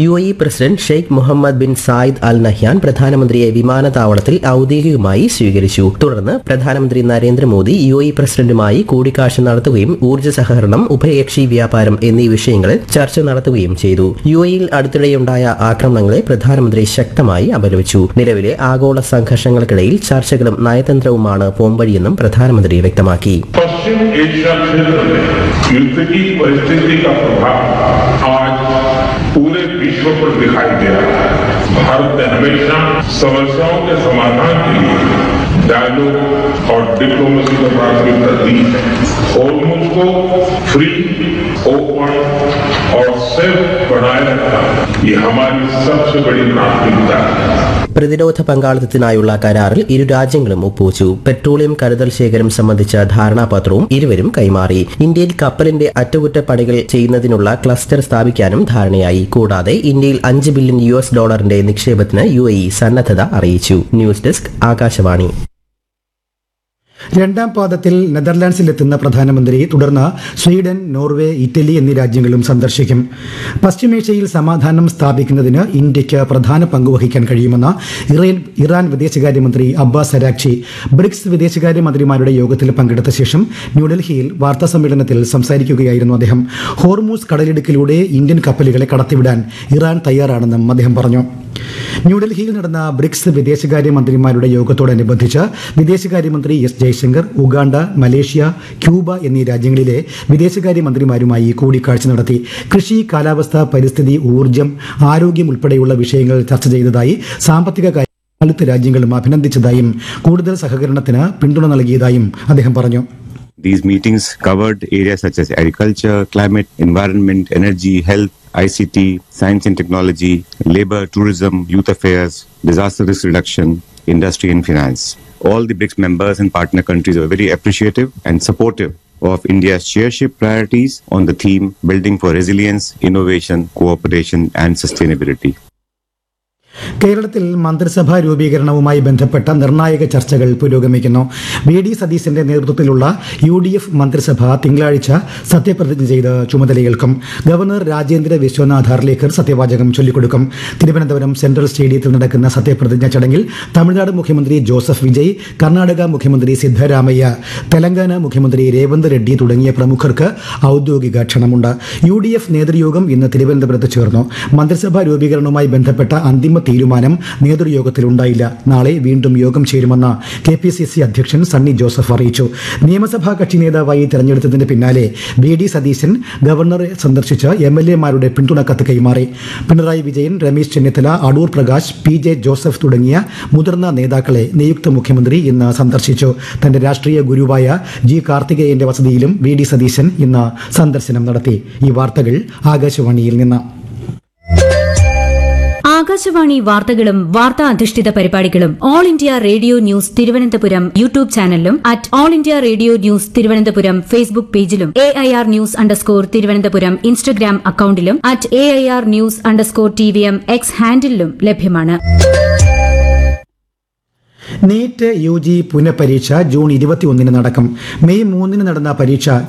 U A president Sheikh Mohammed bin Zayed Al Nahyan പ്രധാനമന്ത്രിയെ വിമാനത്താവളത്തിൽ ഔദ്യോഗികമായി സ്വീകരിച്ചു തുടർന്ന് പ്രധാനമന്ത്രി നരേന്ദ്രമോദി യു എ പ്രസിഡന്റുമായി കൂടിക്കാഴ്ച നടത്തുകയും ഊർജ്ജ സഹകരണം ഉഭയകക്ഷി വ്യാപാരം എന്നീ വിഷയങ്ങളിൽ ചർച്ച നടത്തുകയും ചെയ്തു യു എയിൽ അടുത്തിടെയുണ്ടായ ആക്രമണങ്ങളെ പ്രധാനമന്ത്രി ശക്തമായി അപലപിച്ചു നിലവിലെ ആഗോള സംഘർഷങ്ങൾക്കിടയിൽ ചർച്ചകളും നയതന്ത്രവുമാണ് പോംവഴിയെന്നും പ്രധാനമന്ത്രി വ്യക്തമാക്കി पश्चिम एशिया क्षेत्र में युद्ध की परिस्थिति का प्रभाव आज पूरे विश्व पर दिखाई दे रहा है भारत ने हमेशा समस्याओं के समाधान के लिए डायलॉग और डिप्लोमेसी को प्राथमिकता दी है होर्मुज को फ्री ओपन और सेफ बनाए रखना ये हमारी सबसे बड़ी प्राथमिकता है പ്രതിരോധ പങ്കാളിത്തത്തിനായുള്ള കരാറിൽ ഇരു രാജ്യങ്ങളും ഒപ്പുവച്ചു പെട്രോളിയം കരുതൽ ശേഖരം സംബന്ധിച്ച ധാരണാപത്രവും ഇരുവരും കൈമാറി ഇന്ത്യയിൽ കപ്പലിന്റെ അറ്റകുറ്റപ്പണികൾ ചെയ്യുന്നതിനുള്ള ക്ലസ്റ്റർ സ്ഥാപിക്കാനും ധാരണയായി കൂടാതെ ഇന്ത്യയിൽ അഞ്ച് ബില്യൺ യു എസ് ഡോളറിന്റെ നിക്ഷേപത്തിന് യു എ ഇ സന്നദ്ധത അറിയിച്ചു ന്യൂസ് ഡെസ്ക് ആകാശവാണി രണ്ടാം പാദത്തിൽ നെതർലാൻഡ്സിലെത്തുന്ന പ്രധാനമന്ത്രി തുടർന്ന് സ്വീഡൻ നോർവേ ഇറ്റലി എന്നീ രാജ്യങ്ങളും സന്ദർശിക്കും പശ്ചിമേഷ്യയിൽ സമാധാനം സ്ഥാപിക്കുന്നതിന് ഇന്ത്യയ്ക്ക് പ്രധാന പങ്കുവഹിക്കാൻ കഴിയുമെന്ന് ഇറാൻ ഇറാൻ വിദേശകാര്യമന്ത്രി അബ്ബാസ് അരാക്ചി ബ്രിക്സ് വിദേശകാര്യമന്ത്രിമാരുടെ യോഗത്തിൽ പങ്കെടുത്ത ശേഷം ന്യൂഡൽഹിയിൽ വാർത്താ സമ്മേളനത്തിൽ സംസാരിക്കുകയായിരുന്നു അദ്ദേഹം ഹോർമൂസ് കടലിടുക്കിലൂടെ ഇന്ത്യൻ കപ്പലുകളെ കടത്തിവിടാൻ ഇറാൻ തയ്യാറാണെന്നും അദ്ദേഹം പറഞ്ഞു ന്യൂഡൽഹിയിൽ നടന്ന ബ്രിക്സ് വിദേശകാര്യമന്ത്രിമാരുടെ യോഗത്തോടനുബന്ധിച്ച് വിദേശകാര്യമന്ത്രി S Jaishankar Uganda Malaysia Cuba എന്നീ രാജ്യങ്ങളിലെ വിദേശകാര്യമന്ത്രിമാരുമായി കൂടിക്കാഴ്ച നടത്തി കൃഷി കാലാവസ്ഥ പരിസ്ഥിതി ഊർജ്ജം ആരോഗ്യം ഉൾപ്പെടെയുള്ള വിഷയങ്ങൾ ചർച്ച ചെയ്തതായി സാമ്പത്തിക കാര്യ പങ്കാളിത്ത രാജ്യങ്ങളും അഭിനന്ദിച്ചതായും കൂടുതൽ സഹകരണത്തിന് പിന്തുണ നൽകിയതായും അദ്ദേഹം പറഞ്ഞു These meetings covered areas such as agriculture, climate, environment, energy, health, ICT, science and technology, labor, tourism, youth affairs, disaster risk reduction, industry and finance. All the BRICS members and partner countries were very appreciative and supportive of India's chairship priorities on the theme building for resilience, innovation, cooperation and sustainability. കേരളത്തിൽ മന്ത്രിസഭാ രൂപീകരണവുമായി ബന്ധപ്പെട്ട നിർണായക ചർച്ചകൾ പുരോഗമിക്കുന്നു V D സതീശന്റെ നേതൃത്വത്തിലുള്ള U D F മന്ത്രിസഭ തിങ്കളാഴ്ച സത്യപ്രതിജ്ഞ ചെയ്ത് ചുമതലയേൽക്കും ഗവർണർ രാജേന്ദ്ര വിശ്വനാഥ് ഹർലേക്കർ സത്യവാചകം ചൊല്ലിക്കൊടുക്കും തിരുവനന്തപുരം സെൻട്രൽ സ്റ്റേഡിയത്തിൽ നടക്കുന്ന സത്യപ്രതിജ്ഞ ചടങ്ങിൽ തമിഴ്നാട് മുഖ്യമന്ത്രി ജോസഫ് വിജയ് കർണാടക മുഖ്യമന്ത്രി സിദ്ധരാമയ്യ തെലങ്കാന മുഖ്യമന്ത്രി രേവന്ത് റെഡ്ഡി തുടങ്ങിയ പ്രമുഖർക്ക് ഔദ്യോഗിക ക്ഷണമുണ്ട് യു ഡി എഫ് നേതൃയോഗം ഇന്ന് തിരുവനന്തപുരത്ത് ചേർന്നു മന്ത്രിസഭാ രൂപീകരണവുമായി ബന്ധപ്പെട്ട അന്തിമ തീരുമാനം നേതൃയോഗത്തിലുണ്ടായില്ല നാളെ വീണ്ടും യോഗം ചേരുമെന്ന് കെ പി സി സി അധ്യക്ഷൻ സണ്ണി ജോസഫ് അറിയിച്ചു നിയമസഭാ കക്ഷി നേതാവായി തെരഞ്ഞെടുത്തതിന് പിന്നാലെ വി ഡി സതീശൻ ഗവർണറെ സന്ദർശിച്ച് എം എൽ എമാരുടെ പിന്തുണ കത്ത് കൈമാറി പിണറായി വിജയൻ രമേശ് ചെന്നിത്തല അടൂർ പ്രകാശ് പി ജെ ജോസഫ് തുടങ്ങിയ മുതിർന്ന നേതാക്കളെ നിയുക്ത മുഖ്യമന്ത്രി ഇന്ന് സന്ദർശിച്ചു തന്റെ രാഷ്ട്രീയ ഗുരുവായ ജി കാർത്തികേയന്റെ വസതിയിലും വി ഡി സതീശൻ ഇന്ന് സന്ദർശനം നടത്തി ഈ വാർത്തകൾ ആകാശവാണിയിൽ നിന്ന് ആകാശവാണി വാർത്തകളും വാർത്താ അധിഷ്ഠിത പരിപാടികളും All India Radio news Thiruvananthapuram YouTube ചാനലിലും at All India Radio news Thiruvananthapuram Facebook പേജിലും A I R news underscore Thiruvananthapuram Instagram അക്കൌണ്ടിലും at A I R news underscore T V M X ഹാൻഡിലും ലഭ്യമാണ് നീറ്റ് യു ജി പുനഃപരീക്ഷ ജൂൺ ഇരുപത്തിയൊന്നിന് നടക്കും May മൂന്നിന് നടന്ന പരീക്ഷ